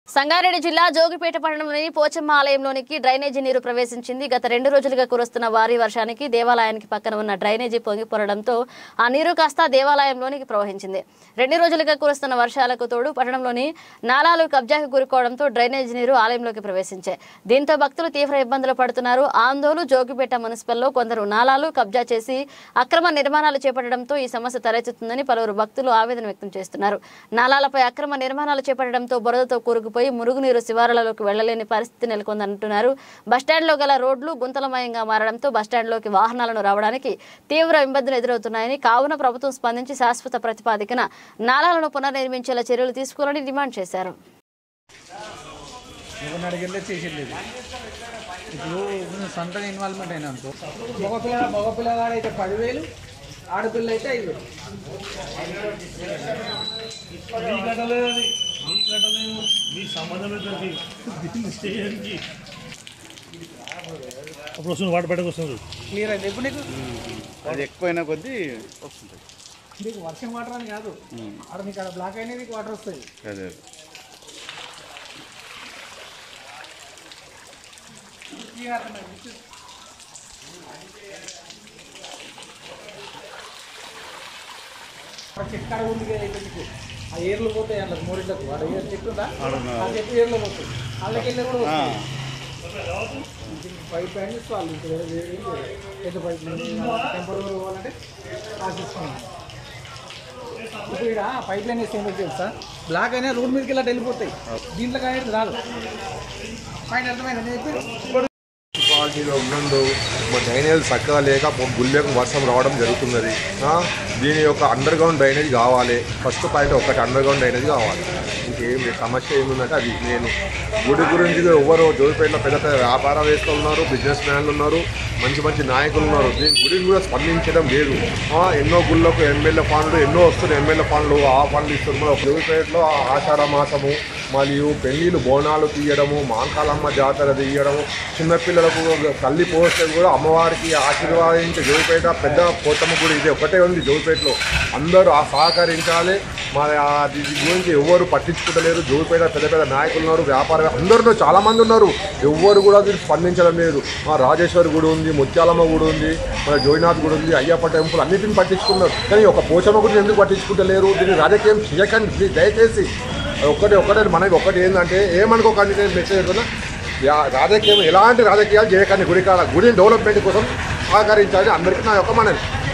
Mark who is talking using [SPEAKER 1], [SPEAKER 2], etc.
[SPEAKER 1] సంగారెడ్డి జిల్లా జోగిపేట పట్టణంలోని పోచమ్మ ఆలయంలోనికి డ్రైనేజీ నీరు ప్రవేశించింది గత రెండు రోజులుగా కురుస్తున్న భారీ వర్షానికి దేవాలయానికి పక్కన ఉన్న డ్రైనేజీ పొంగి పొరడంతో ఆ నీరు కాస్త దేవాలయంలోనికి ప్రవహించింది రెండు రోజులుగా కురుస్తున్న వర్షాలకు తోడు పట్టణంలోని నాలాలు కబ్జాకు గురుకోవడంతో డ్రైనేజీ నీరు ఆలయంలోకి ప్రవేశించాయి దీంతో భక్తులు తీవ్ర ఇబ్బందులు పడుతున్నారు ఆందోళన జోగిపేట మున్సిపల్లో కొందరు నాలాలు కబ్జా చేసి అక్రమ నిర్మాణాలు చేపట్టడంతో ఈ సమస్య తలెత్తుతుందని పలువురు భక్తులు ఆవేదన వ్యక్తం చేస్తున్నారు నాలాలపై అక్రమ నిర్మాణాలు చేపట్టడంతో బురదతో కూరుకుపోయి మురుగునీరు శివారులలోకి వెళ్లలేని పరిస్థితి నెలకొందంటున్నారు బస్టాండ్లో గల రోడ్లు గుంతలమయంగా మారడంతో బస్టాండ్లోకి వాహనాలను రావడానికి తీవ్ర ఇబ్బందులు ఎదురవుతున్నాయని కావున ప్రభుత్వం స్పందించి శాశ్వత ప్రతిపాదికన నాలాలను పునర్నిర్మించేలా చర్యలు తీసుకోవాలని డిమాండ్ చేశారు
[SPEAKER 2] ఎవరిని అడిగితే చేసేది ఇప్పుడు నువ్వు సొంతంగా ఇన్వాల్వ్మెంట్ అయినా అనుకో మగపిల్ల మగపిల్లగాడు అయితే పదివేలు ఆడపిల్ల అయితే ఐదు వేలు
[SPEAKER 3] మీ కట్టలేదు అది మీ కట్టలేదు మీ సంబంధం ఏంటండి దీన్ని చేయడానికి అప్పుడు వస్తుంది వాటర్ పెట్టకు వస్తుంది
[SPEAKER 2] క్లియర్ అయింది ఇప్పుడు నీకు
[SPEAKER 4] అది ఎక్కువైన కొద్దీ వస్తుంటుంది
[SPEAKER 2] నీకు వర్షం వాటర్ అని కాదు ఆడ నీకు అక్కడ బ్లాక్ అయినా నీకు వాటర్ వస్తుంది
[SPEAKER 4] అదే
[SPEAKER 2] అక్కడ చెట్టు కాడ ఉంది కదా ఇక్కడ నీకు ఆ ఏర్లు పోతాయి అందులో మూడింట్లకు వాడు ఏర్ చెట్టు ఉందా
[SPEAKER 4] అవును.
[SPEAKER 2] ఆ చెట్టు ఏర్లో పోతుంది వాళ్ళకి వెళ్ళి కూడా వస్తుంది దీనికి పైప్ లైన్ ఇస్తారు ఇంకా వేరే వేరే ఏం లేదు. పెద్ద పైప్ లైన్ టెంపరీ పోవాలంటే ఆశిస్తున్నాం ఇప్పుడు ఇక్కడ పైప్ లైన్ వేస్తే ఏంటో తెలుసా బ్లాక్ అయినా రోడ్ మీదకి వెళ్ళి వెళ్ళిపోతాయి దీంట్లో కానీ రాదు పైన అర్థమైంది నేను చెప్పి
[SPEAKER 5] మున్సిపాలిటీలో ఉన్నందు మా డ్రైనేజ్ చక్కగా లేక గుళ్ళకు వర్షం రావడం జరుగుతున్నది ఆ, దీని యొక్క అండర్ గ్రౌండ్ డ్రైనేజ్ కావాలి ఫస్ట్ పాయింట్ ఒకటి అండర్ గ్రౌండ్ డ్రైనేజ్ కావాలి ఇంకేం లేదు. సమస్య ఏముందంటే అది నేను గుడి గురించి ఎవరు జోగిపేటలో పెద్ద పెద్ద వ్యాపారవేత్తలు ఉన్నారు బిజినెస్ మ్యాన్లు ఉన్నారు మంచి మంచి నాయకులు ఉన్నారు దీని గురించి కూడా స్పందించడం లేదు ఆ, ఎన్నో గుళ్ళకు ఎమ్మెల్యే ఫండ్లు ఎన్నో వస్తున్నాయి ఎమ్మెల్యే ఫండ్లు ఆ ఫండ్లు ఇస్తున్నారు జోగిపేటలో ఆషాఢ మాసము మరియు పెళ్ళిళ్ళు బోనాలు తీయడము మాంకాలమ్మ జాతర తీయడము చిన్నపిల్లలకు తల్లి పోస్తే కూడా అమ్మవారికి ఆశీర్వాదించి జోగిపేట పెద్ద పోతమ్మ గుడి ఇది ఒకటే ఉంది జోగిపేటలో అందరూ ఆ సహకరించాలి మా ఆ దీని గురించి ఎవరు పట్టించుకుంటలేరు జోగిపేట పెద్ద పెద్ద నాయకులు ఉన్నారు వ్యాపార అందరూ చాలా మంది ఉన్నారు ఎవ్వరు కూడా దీన్ని స్పందించడం లేదు మా రాజేశ్వరి గుడి ఉంది ముత్యాలమ్మ గుడి ఉంది మన జోయినాథ్ గుడి ఉంది అయ్యప్ప టెంపుల్ అన్నిటిని పట్టించుకున్నారు కానీ ఒక పోచమ్మ గుడిని ఎందుకు పట్టించుకుంటలేరు దీన్ని రాజకీయం చేయకండి ప్లీజ్ దయచేసి ఒక్కటి ఒక్కటే మనకి ఒకటి ఏంటంటే ఏమనుకోకండి నేను మెసేజ్ పెడుతున్నా యా- రాజకీయం ఎలాంటి రాజకీయాలు చేయకండి గుడి కాడ గుడి డెవలప్మెంట్ కోసం సహకరించాలి అందరికీ నా యొక్క మనది